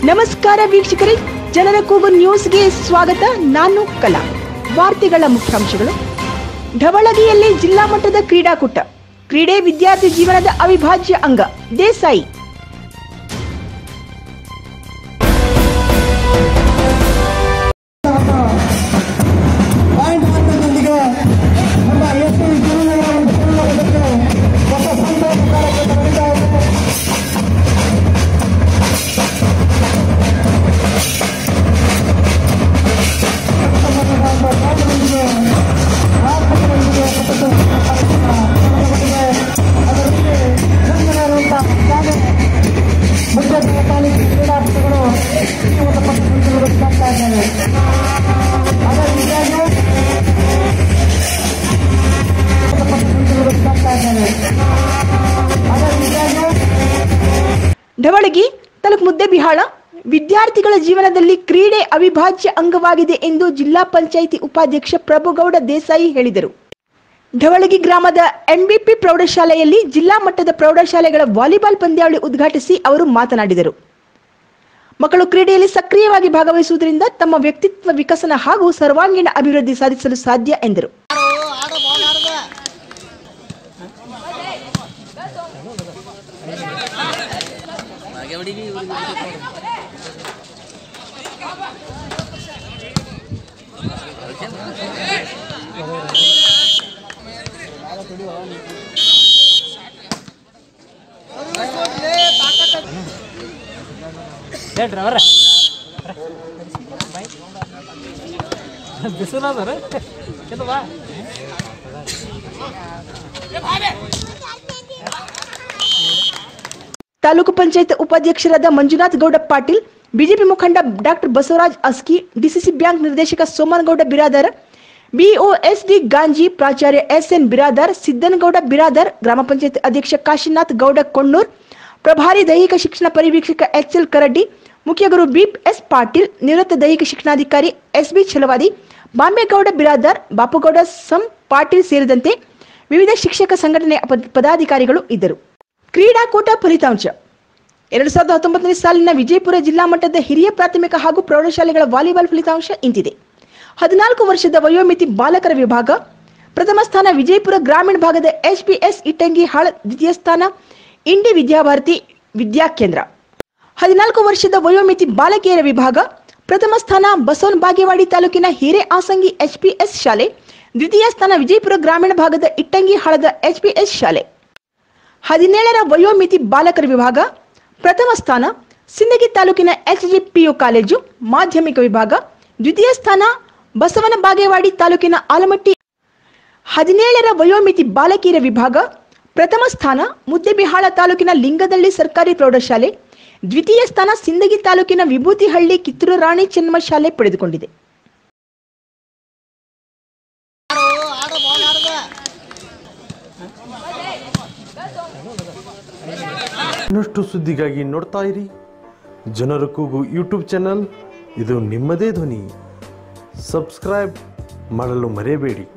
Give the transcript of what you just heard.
ನಮಸ್ಕಾರ ವೀಕ್ಷಕರೇ ಜನರ ಕೂಗು ನ್ಯೂಸ್ಗೆ ಸ್ವಾಗತ ನಾನು ಕಲಾ ವಾರ್ತೆಗಳ ಮುಖ್ಯಾಂಶಗಳು ಢವಳಗಿಯಲ್ಲಿ ಜಿಲ್ಲಾ ಮಟ್ಟದ ಕ್ರೀಡಾಕೂಟ ಕ್ರೀಡೆ ವಿದ್ಯಾರ್ಥಿ ಜೀವನದ ಅವಿಭಾಜ್ಯ ಅಂಗ ದೇಸಾಯಿ ಪಾಯಿಂಟ್ ಹಾಕೋದ್ರೊಂದಿಗೆ ನಮ್ಮ ಎಸ್ ಟಿ ಜೀವನಗಳ ಉಳಿಸಿಕೊಳ್ಳುವುದಕ್ಕೆ ಹೊಸ ಸಂತೋಷ ಕಾರ್ಯಕ್ರಮ ನಡೀತಾ ಇದೆ ಪಾಯಿಂಟ್ಗಳೊಂದಿಗೆ ಆರ್ಥಿಕತೆಯೊಂದಿಗೆ ಪ್ರತಿಷ್ಠಿತ ಕಾರ್ಯಕ್ರಮ ನಡೆಯಲಿದೆ. ಅದರೊಂದಿಗೆ ಮುಂದಿರುವಂತಹ ಶಾಲೆ ಮುಖ್ಯ ತಾಲೂಕು ಕ್ರೀಡಾಪಟುಗಳು ಈ ಒಂದು ಪತ್ರಗಳು ಸಾಕ್ತಾ ಇದ್ದಾರೆ ಅದರ ರೀತಿಯಾಗಿ ಪತ್ರಗಳು ಸಾಕ್ತಾ ಇದ್ದಾರೆ ಅದರ ರೀತಿಯಾಗಿ ಢವಳಗಿ ತಾಲೂಕು ಮುದ್ದೆಬಿಹಾಳ ವಿದ್ಯಾರ್ಥಿಗಳ ಜೀವನದಲ್ಲಿ ಕ್ರೀಡೆ ಅವಿಭಾಜ್ಯ ಅಂಗವಾಗಿದೆ ಎಂದು ಜಿಲ್ಲಾ ಪಂಚಾಯಿತಿ ಉಪಾಧ್ಯಕ್ಷ ಪ್ರಭುಗೌಡ ದೇಸಾಯಿ ಹೇಳಿದರು ಢವಳಗಿ ಗ್ರಾಮದ ಎಂಬಿಪಿ ಪ್ರೌಢಶಾಲೆಯಲ್ಲಿ ಜಿಲ್ಲಾ ಮಟ್ಟದ ಪ್ರೌಢಶಾಲೆಗಳ ವಾಲಿಬಾಲ್ ಪಂದ್ಯಾವಳಿ ಉದ್ಘಾಟಿಸಿ ಅವರು ಮಾತನಾಡಿದರು ಮಕ್ಕಳು ಕ್ರೀಡೆಯಲ್ಲಿ ಸಕ್ರಿಯವಾಗಿ ಭಾಗವಹಿಸುವುದರಿಂದ ತಮ್ಮ ವ್ಯಕ್ತಿತ್ವ ವಿಕಸನ ಹಾಗೂ ಸರ್ವಾಂಗೀಣ ಅಭಿವೃದ್ಧಿ ಸಾಧಿಸಲು ಸಾಧ್ಯ ಎಂದರು ಹೇಳ್ರಿ ಅವ್ರ ಬಿಸಿಲದರ ಇದು ಬಾ ತಾಲೂಕು ಪಂಚಾಯತ್ ಉಪಾಧ್ಯಕ್ಷರಾದ ಮಂಜುನಾಥ್ ಗೌಡ ಪಾಟೀಲ್ ಬಿಜೆಪಿ ಮುಖಂಡ doctor Basavaraj Aski DCC bank ನಿರ್ದೇಶಕ ಸೋಮನಗೌಡ ಬಿರಾದರ್ ಬಿಒಎಸ್ಡಿ ಗಾಂಜಿ ಪ್ರಾಚಾರ್ಯ ಎಸ್ಎನ್ ಬಿರಾದರ್ ಸಿದ್ದನಗೌಡ ಬಿರಾದರ್ ಗ್ರಾಮ ಪಂಚಾಯತ್ ಅಧ್ಯಕ್ಷ ಕಾಶಿನಾಥ್ ಗೌಡ ಕೊಣ್ಣೂರ್ ಪ್ರಭಾರಿ ದೈಹಿಕ ಶಿಕ್ಷಣ ಪರಿವೀಕ್ಷಕ ಎಚ್ಎಲ್ ಕರಡ್ಡಿ ಮುಖ್ಯ ಗುರು ಬಿಪ್ ಎಸ್ ಪಾಟೀಲ್ ನಿವೃತ್ತ ದೈಹಿಕ ಶಿಕ್ಷಣಾಧಿಕಾರಿ ಎಸ್ಬಿ ಛಲವಾದಿ ಬಾಂಬೇಗೌಡ ಬಿರಾದರ್ ಬಾಪುಗೌಡ ಸಂ ಪಾಟೀಲ್ ಸೇರಿದಂತೆ ವಿವಿಧ ಶಿಕ್ಷಕ ಸಂಘಟನೆಯ ಪದ- ಪದಾಧಿಕಾರಿಗಳು ಇದ್ದರು ಕ್ರೀಡಾಕೂಟ ಫಲಿತಾಂಶ ಎರಡು ಸಾವಿರದ ಹತ್ತೊಂಬತ್ತನೇ ಸಾಲಿನ ವಿಜಯಪುರ ಜಿಲ್ಲಾ ಮಟ್ಟದ ಹಿರಿಯ ಪ್ರಾಥಮಿಕ ಹಾಗೂ ಪ್ರೌಢಶಾಲೆಗಳ ವಾಲಿಬಾಲ್ ಫಲಿತಾಂಶ ಇಂತಿದೆ ಹದಿನಾಲ್ಕು ವರ್ಷದ ವಯೋಮಿತಿ ಬಾಲಕರ ವಿಭಾಗ ಪ್ರಥಮ ಸ್ಥಾನ ವಿಜಯಪುರ ಗ್ರಾಮೀಣ ಭಾಗದ ಎಚ್ಪಿಎಸ್ ಇಟ್ಟಂಗಿ ಹಾಳ ದ್ವಿತೀಯ ಸ್ಥಾನ ಇಂಡಿ ವಿದ್ಯಾಭಾರತಿ ವಿದ್ಯಾಕೇಂದ್ರ ಹದಿನಾಲ್ಕು ವರ್ಷದ ವಯೋಮಿತಿ ಬಾಲಕಿಯರ ವಿಭಾಗ ಪ್ರಥಮ ಸ್ಥಾನ ಬಸವನ ಬಾಗೇವಾಡಿ ತಾಲೂಕಿನ ಹಿರೇ ಆಸಂಗಿ ಎಚ್ಪಿಎಸ್ ಶಾಲೆ ದ್ವಿತೀಯ ಸ್ಥಾನ ವಿಜಯಪುರ ಗ್ರಾಮೀಣ ಭಾಗದ ಇಟ್ಟಂಗಿ ಹಾಳದ ಎಚ್ಪಿಎಸ್ ಶಾಲೆ ಹದಿನೇಳರ ವಯೋಮಿತಿ ಬಾಲಕರ ವಿಭಾಗ ಪ್ರಥಮ ಸ್ಥಾನ ಸಿಂದಗಿ ತಾಲೂಕಿನ ಎಚ್ಜಿಪಿಯು ಕಾಲೇಜು ಮಾಧ್ಯಮಿಕ ವಿಭಾಗ ದ್ವಿತೀಯ ಸ್ಥಾನ ಬಸವನ ಬಾಗೇವಾಡಿ ತಾಲೂಕಿನ ಆಲಮಟ್ಟಿ ಹದಿನೇಳರ ವಯೋಮಿತಿ ಬಾಲಕಿಯರ ವಿಭಾಗ ಪ್ರಥಮ ಸ್ಥಾನ ಮುದ್ದೆಬಿಹಾಳ ತಾಲೂಕಿನ ಲಿಂಗದಳ್ಳಿ ಸರ್ಕಾರಿ ಪ್ರೌಢಶಾಲೆ ದ್ವಿತೀಯ ಸ್ಥಾನ ಸಿಂದಗಿ ತಾಲೂಕಿನ ವಿಭೂತಿಹಳ್ಳಿ ಕಿತ್ತೂರು ರಾಣಿ ಚೆನ್ನಮ್ಮ ಶಾಲೆ ಪಡೆದುಕೊಂಡಿದೆ ಇನ್ನಷ್ಟು ಸುದ್ದಿಗಾಗಿ ನೋಡ್ತಾ ಇರಿ ಜನರ ಕೂಗು ಯೂಟ್ಯೂಬ್ ಚಾನಲ್ ಇದು ನಿಮ್ಮದೇ ಧ್ವನಿ ಸಬ್ಸ್ಕ್ರೈಬ್ ಮಾಡಲು ಮರೆಯಬೇಡಿ